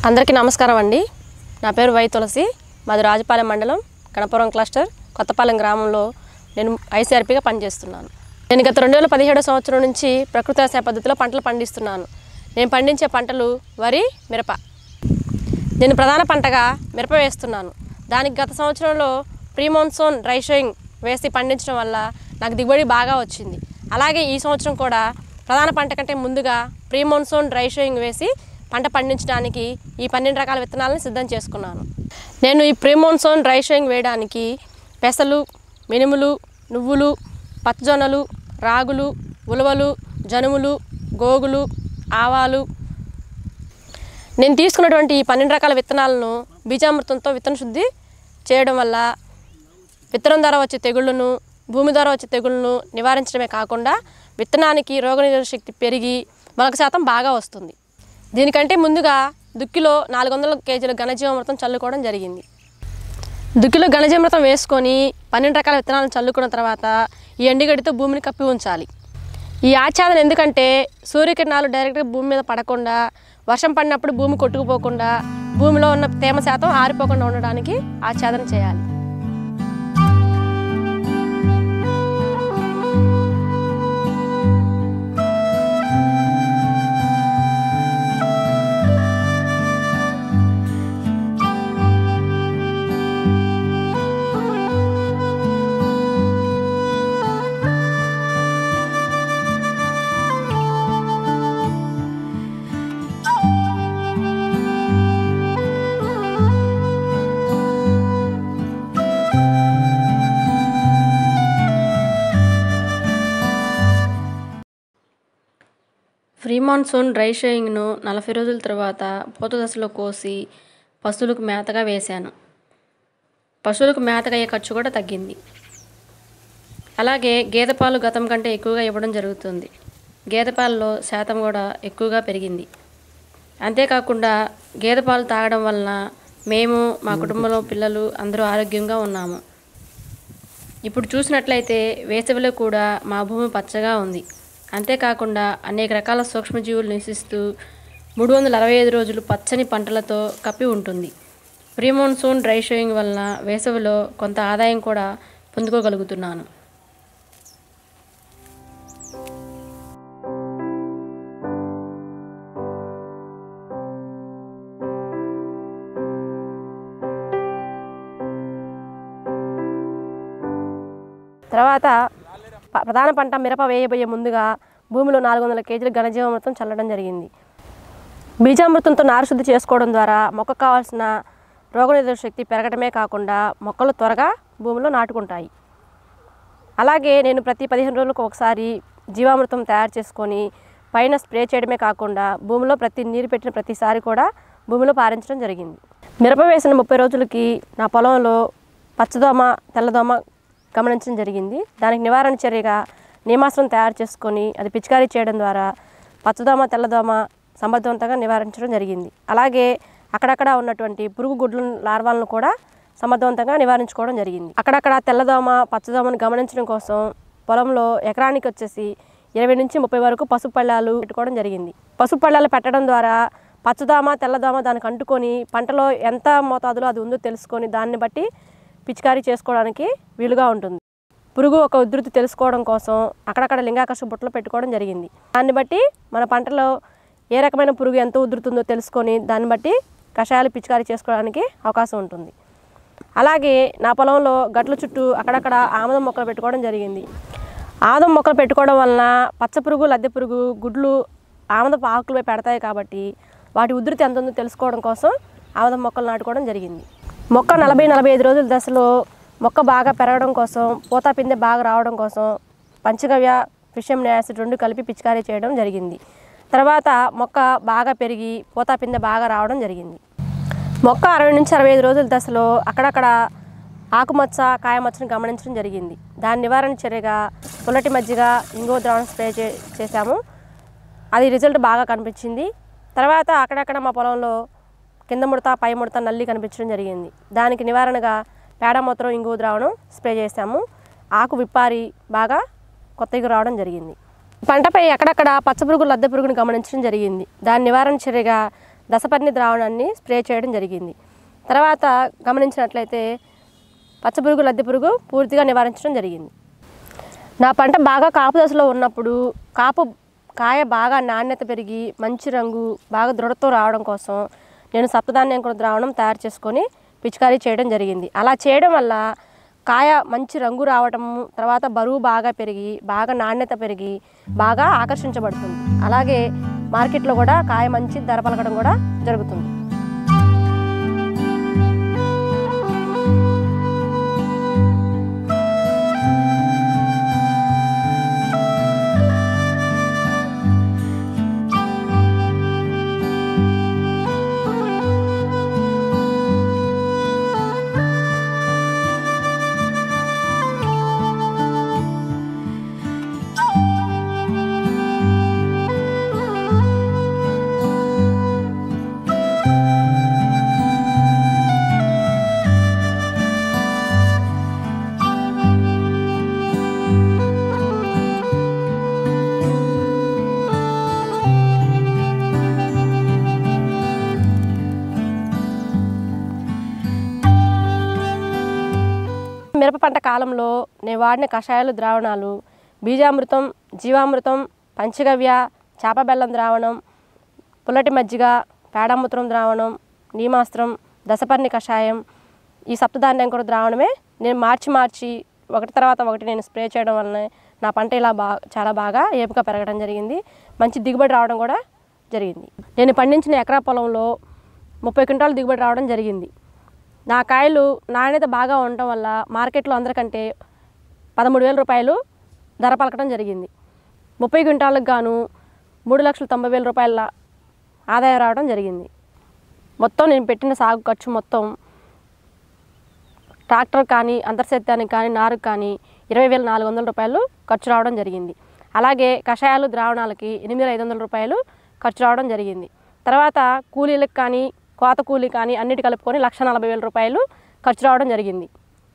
అందరికీ నమస్కారం అండి నా పేరు వై తులసి మాది రాజపాలెం మండలం గణపురం క్లస్టర్ కొత్తపాలెం గ్రామంలో నేను ఐసీఆర్పీగా పనిచేస్తున్నాను నేను గత రెండు వేల పదిహేడో సంవత్సరం నుంచి ప్రకృతి వ్యవసాయ పద్ధతిలో పంటలు పండిస్తున్నాను నేను పండించే పంటలు వరి మిరప నేను ప్రధాన పంటగా మిరప వేస్తున్నాను దానికి గత సంవత్సరంలో ప్రీ మాన్సూన్ డ్రై షోయింగ్ వేసి పండించడం వల్ల నాకు దిగుబడి బాగా వచ్చింది అలాగే ఈ సంవత్సరం కూడా ప్రధాన పంట కంటే ముందుగా ప్రీ మాన్సూన్ డ్రై షోయింగ్ వేసి పంట పండించడానికి ఈ పన్నెండు రకాల విత్తనాలను సిద్ధం చేసుకున్నాను నేను ఈ ప్రీ మాన్సూన్ డ్రై షోయింగ్ వేయడానికి పెసలు మినుములు నువ్వులు పచ్చజొన్నలు రాగులు ఉలవలు జనుములు గోగులు ఆవాలు నేను తీసుకున్నటువంటి ఈ పన్నెండు రకాల విత్తనాలను బీజామృతంతో విత్తన శుద్ధి చేయడం వల్ల విత్తనం ద్వారా వచ్చే తెగుళ్ళను భూమి ద్వారా వచ్చే తెగుళ్ళను నివారించడమే కాకుండా విత్తనానికి రోగనిరోధక శక్తి పెరిగి మొలక శాతం బాగా వస్తుంది దీనికంటే ముందుగా దుక్కిలో నాలుగు వందల కేజీల ఘనజీవామృతం చల్లుకోవడం జరిగింది దుక్కిలో ఘనజీవామృతం వేసుకొని పన్నెండు రకాల విత్తనాలను చల్లుకున్న తర్వాత ఈ ఎండుగడ్డితో భూమిని కప్పి ఉంచాలి ఈ ఆచ్ఛాదన ఎందుకంటే సూర్యకిరణాలు డైరెక్ట్గా భూమి మీద పడకుండా వర్షం పడినప్పుడు భూమి కొట్టుకుపోకుండా భూమిలో ఉన్న తేమ శాతం ఆరిపోకుండా ఉండడానికి ఆచ్ఛాదన చేయాలి ఫ్రీ మాన్సూన్ డ్రై షోయింగ్ను నలభై రోజుల తర్వాత పూత దశలో కోసి పశువులకు మేతగా వేశాను పశువులకు మేతగా అయ్యే ఖర్చు కూడా తగ్గింది అలాగే గేదె పాలు గతం కంటే ఎక్కువగా ఇవ్వడం జరుగుతుంది గేదె పాలలో శాతం కూడా ఎక్కువగా పెరిగింది అంతేకాకుండా గేదె పాలు తాగడం వలన మేము మా కుటుంబంలో పిల్లలు అందరూ ఆరోగ్యంగా ఉన్నాము ఇప్పుడు చూసినట్లయితే వేసవిలో కూడా మా భూమి పచ్చగా ఉంది అంతేకాకుండా అనేక రకాల సూక్ష్మజీవులు నివసిస్తూ మూడు వందల అరవై ఐదు రోజులు పచ్చని పంటలతో కప్పి ఉంటుంది ప్రీ మాన్సూన్ డ్రై షోయింగ్ వలన వేసవిలో కొంత ఆదాయం కూడా పొందుకోగలుగుతున్నాను తర్వాత ప- ప్రధాన పంట మిరప వేయబోయే ముందుగా భూమిలో నాలుగు వందల కేజీల ఘనజీవామృతం చల్లడం జరిగింది బీజామృతంతో నారు శుద్ధి చేసుకోవడం ద్వారా మొక్కకు కావాల్సిన రోగనిరోధక శక్తి పెరగడమే కాకుండా మొక్కలు త్వరగా భూమిలో నాటుకుంటాయి అలాగే నేను ప్రతి పదిహేను రోజులకు ఒకసారి జీవామృతం తయారు చేసుకొని పైన స్ప్రే చేయడమే కాకుండా భూమిలో ప్రతి నీరు పెట్టిన ప్రతిసారి కూడా భూమిలో పారించడం జరిగింది మిరప వేసిన ముప్పై రోజులకి నా పొలంలో పచ్చదోమ తెల్లదోమ గమనించడం జరిగింది దానికి నివారణ చర్యగా నియమాస్త్రం తయారు చేసుకొని అది పిచికారీ చేయడం ద్వారా పచ్చదోమ తెల్లదోమ సమర్థవంతంగా నివారించడం జరిగింది అలాగే అక్కడక్కడ ఉన్నటువంటి పురుగు గుడ్ల లార్వాలను కూడా సమర్థవంతంగా నివారించుకోవడం జరిగింది అక్కడక్కడ తెల్లదోమ పచ్చదోమను గమనించడం కోసం పొలంలో ఎకరానికి వచ్చేసి ఇరవై నుంచి ముప్పై వరకు పసుపు పళ్ళాలు పెట్టుకోవడం జరిగింది పసుపు పళ్ళాలు పెట్టడం ద్వారా పచ్చదోమ తెల్లదోమ దానికి అంటుకొని పంటలో ఎంత మోతాదులో అది ఉందో తెలుసుకొని దాన్ని బట్టి పిచికారీ చేసుకోవడానికి వీలుగా ఉంటుంది పురుగు ఒక ఉధృతి తెలుసుకోవడం కోసం అక్కడక్కడ లింగాకర్ష బుట్టలు పెట్టుకోవడం జరిగింది దాన్ని బట్టి మన పంటలో ఏ రకమైన పురుగు ఎంత ఉధృతుందో తెలుసుకొని దాన్ని బట్టి కషాయాలు పిచికారీ చేసుకోవడానికి అవకాశం ఉంటుంది అలాగే నా పొలంలో గట్ల చుట్టూ అక్కడక్కడ ఆముదం మొక్కలు పెట్టుకోవడం జరిగింది ఆముదం మొక్కలు పెట్టుకోవడం వలన పచ్చ పురుగు లద్దె పురుగు గుడ్లు ఆముదపు ఆకులపై పెడతాయి కాబట్టి వాటి ఉధృతి ఎంత ఉందో తెలుసుకోవడం కోసం ఆముదం మొక్కలు నాటుకోవడం జరిగింది మొక్క నలభై నలభై ఐదు రోజుల దశలో మొక్క బాగా పెరగడం కోసం పూత పిందె బాగా రావడం కోసం పంచగవ్య ఫిషియం యాసిడ్ రెండు కలిపి పిచికారీ చేయడం జరిగింది తర్వాత మొక్క బాగా పెరిగి పూత పిందె బాగా రావడం జరిగింది మొక్క అరవై నుంచి అరవై ఐదు రోజుల దశలో అక్కడక్కడ ఆకుమచ్చ కాయమచ్చను గమనించడం జరిగింది దాని నివారణ చర్యగా పుల్లటి మజ్జిగ ఇంగో ద్రావణం స్ప్రే చే చేశాము అది రిజల్ట్ బాగా కనిపించింది తర్వాత అక్కడక్కడ మా పొలంలో కింద ముడత పై ముడత నల్లి కనిపించడం జరిగింది దానికి నివారణగా పేడ మూత్రం ఇంగు ద్రావణం స్ప్రే చేశాము ఆకు విప్పారి బాగా కొత్తగా రావడం జరిగింది పంటపై ఎక్కడక్కడ పచ్చపురుగు లద్దె పురుగును గమనించడం జరిగింది దాని నివారణ చర్యగా దశపర్ణి ద్రావణాన్ని స్ప్రే చేయడం జరిగింది తర్వాత గమనించినట్లయితే పచ్చపురుగు లద్దె పురుగు పూర్తిగా నివారించడం జరిగింది నా పంట బాగా కాపు దశలో ఉన్నప్పుడు కాపు కాయ బాగా నాణ్యత పెరిగి మంచి రంగు బాగా దృఢత్వం రావడం కోసం నేను సప్తధాన్యం కూడా ద్రావణం తయారు చేసుకొని పిచికారీ చేయడం జరిగింది అలా చేయడం వల్ల కాయ మంచి రంగు రావటము తర్వాత బరువు బాగా పెరిగి బాగా నాణ్యత పెరిగి బాగా ఆకర్షించబడుతుంది అలాగే మార్కెట్లో కూడా కాయ మంచి ధర పలకడం కూడా జరుగుతుంది మిరప పంట కాలంలో నేను వాడిన కషాయాలు ద్రావణాలు బీజామృతం జీవామృతం పంచగవ్య చేప బెల్లం ద్రావణం పుల్లటి మజ్జిగ పేడమూత్రం ద్రావణం నీమాస్త్రం దశపర్ణి కషాయం ఈ సప్తధాన్యం కూడా ద్రావణమే నేను మార్చి మార్చి ఒకటి తర్వాత ఒకటి నేను స్ప్రే చేయడం వలన నా పంట ఇలా బాగా చాలా బాగా ఏపుగా పెరగడం జరిగింది మంచి దిగుబడి రావడం కూడా జరిగింది నేను పండించిన ఎకరా పొలంలో ముప్పై క్వింటాలు దిగుబడి రావడం జరిగింది నా కాయలు నాణ్యత బాగా ఉండటం వల్ల మార్కెట్లో అందరికంటే పదమూడు వేల రూపాయలు ధర పలకడం జరిగింది ముప్పై క్వింటాలకు గాను మూడు లక్షల తొంభై వేల రూపాయల ఆదాయం రావడం జరిగింది మొత్తం నేను పెట్టిన సాగు ఖర్చు మొత్తం ట్రాక్టర్ కానీ అంతర్సేద్యానికి కానీ నారుకు కానీ ఇరవై వేల నాలుగు వందల రూపాయలు ఖర్చు రావడం జరిగింది అలాగే కషాయాలు ద్రావణాలకి ఎనిమిది వేల ఐదు వందల రూపాయలు ఖర్చు రావడం జరిగింది తర్వాత కూలీలకు కానీ కోత కూలీ కానీ అన్నిటి కలుపుకొని లక్ష నలభై వేల రూపాయలు ఖర్చు రావడం జరిగింది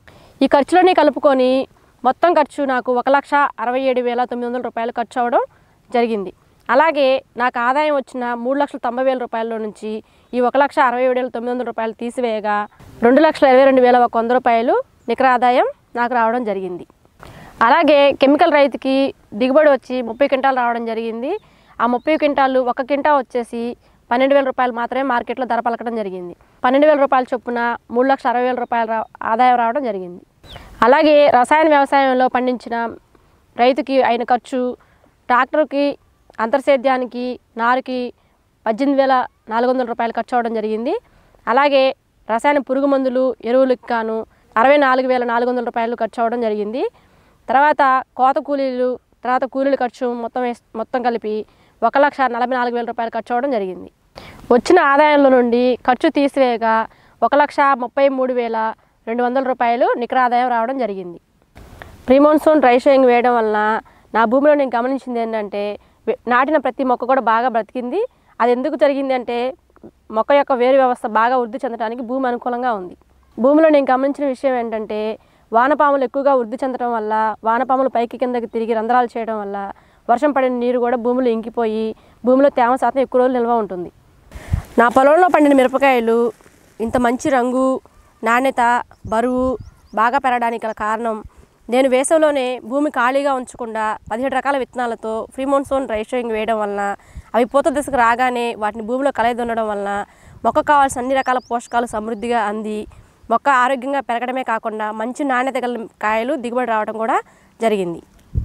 ఈ ఖర్చులన్నీ కలుపుకొని మొత్తం ఖర్చు నాకు ఒక లక్ష అరవై ఏడు వేల తొమ్మిది వందల రూపాయలు ఖర్చు అవ్వడం జరిగింది అలాగే నాకు ఆదాయం వచ్చిన మూడు లక్షల తొంభై వేల రూపాయల నుంచి ఈ ఒక లక్ష అరవై ఏడు వేల తొమ్మిది వందల రూపాయలు తీసివేయగా రెండు లక్షల ఇరవై రెండు వేల ఒక వంద రూపాయలు నికర ఆదాయం నాకు రావడం జరిగింది అలాగే కెమికల్ రైతుకి దిగుబడి వచ్చి ముప్పై క్వింటాలు రావడం జరిగింది ఆ ముప్పై క్వింటాలు ఒక క్వింటా వచ్చేసి పన్నెండు వేల రూపాయలు మాత్రమే మార్కెట్లో ధర పలకడం జరిగింది పన్నెండు వేల రూపాయల చొప్పున మూడు లక్షల అరవై వేల రూపాయల రా- ఆదాయం రావడం జరిగింది అలాగే రసాయన వ్యవసాయంలో పండించిన రైతుకి అయిన ఖర్చు ట్రాక్టర్కి అంతర్సేద్యానికి నారుకి పద్దెనిమిది వేల నాలుగు వందల రూపాయలు ఖర్చు అవడం జరిగింది అలాగే రసాయన పురుగు మందులు ఎరువులకు గాను అరవై నాలుగు వేల నాలుగు వందల రూపాయలు ఖర్చు అవడం జరిగింది తర్వాత కోత కూలీలు తర్వాత కూలీల ఖర్చు మొత్తం వేస్- మొత్తం కలిపి ఒక లక్ష నలభై నాలుగు వేల రూపాయలు ఖర్చు అవడం జరిగింది వచ్చిన ఆదాయంలో నుండి ఖర్చు తీసివేయగా ఒక లక్ష ముప్పై మూడు వేల రెండు వందల రూపాయలు నికర ఆదాయం రావడం జరిగింది ప్రీమోన్సూన్ డ్రై షోయింగ్ వేయడం వలన నా భూమిలో నేను గమనించింది ఏంటంటే వె- నాటిన ప్రతి మొక్క కూడా బాగా బ్రతికింది అది ఎందుకు జరిగింది అంటే మొక్క యొక్క వేరు వ్యవస్థ బాగా వృద్ధి చెందడానికి భూమి అనుకూలంగా ఉంది భూమిలో నేను గమనించిన విషయం ఏంటంటే వానపాములు ఎక్కువగా వృద్ధి చెందడం వల్ల వానపాములు పైకి కిందకి తిరిగి రంధ్రాలు చేయడం వల్ల వర్షం పడిన నీరు కూడా భూమిలో ఇంకిపోయి భూమిలో తేమ శాతం ఎక్కువ రోజులు నిల్వ ఉంటుంది నా పొలంలో పండిన మిరపకాయలు ఇంత మంచి రంగు నాణ్యత బరువు బాగా పెరగడానికి గల కారణం నేను వేసవిలోనే భూమి ఖాళీగా ఉంచకుండా పదిహేడు రకాల విత్తనాలతో ఫ్రీమోన్సోన్ రైషోయింగ్ వేయడం వలన అవి పూత దశకు రాగానే వాటిని భూమిలో కలయిదుండడం వలన మొక్క కావాల్సిన అన్ని రకాల పోషకాలు సమృద్ధిగా అంది మొక్క ఆరోగ్యంగా పెరగడమే కాకుండా మంచి నాణ్యత గల కాయలు దిగుబడి రావడం కూడా జరిగింది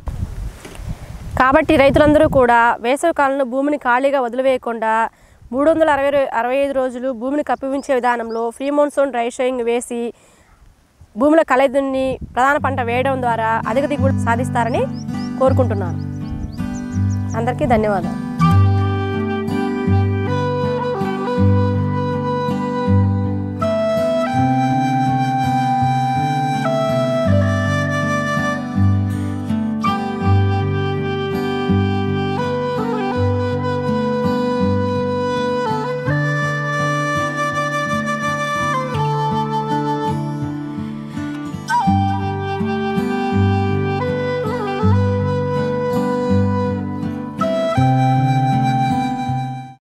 కాబట్టి రైతులందరూ కూడా వేసవి కాలంలో భూమిని ఖాళీగా వదిలివేయకుండా మూడు వందల అరవై రో- అరవై ఐదు రోజులు భూమిని కప్పిపించే విధానంలో ఫ్రీ మోన్సూన్ డ్రై షోయింగ్ వేసి భూమిలో కలయిదున్ని ప్రధాన పంట వేయడం ద్వారా అధిక దిగుబడి సాధిస్తారని కోరుకుంటున్నాను అందరికీ ధన్యవాదాలు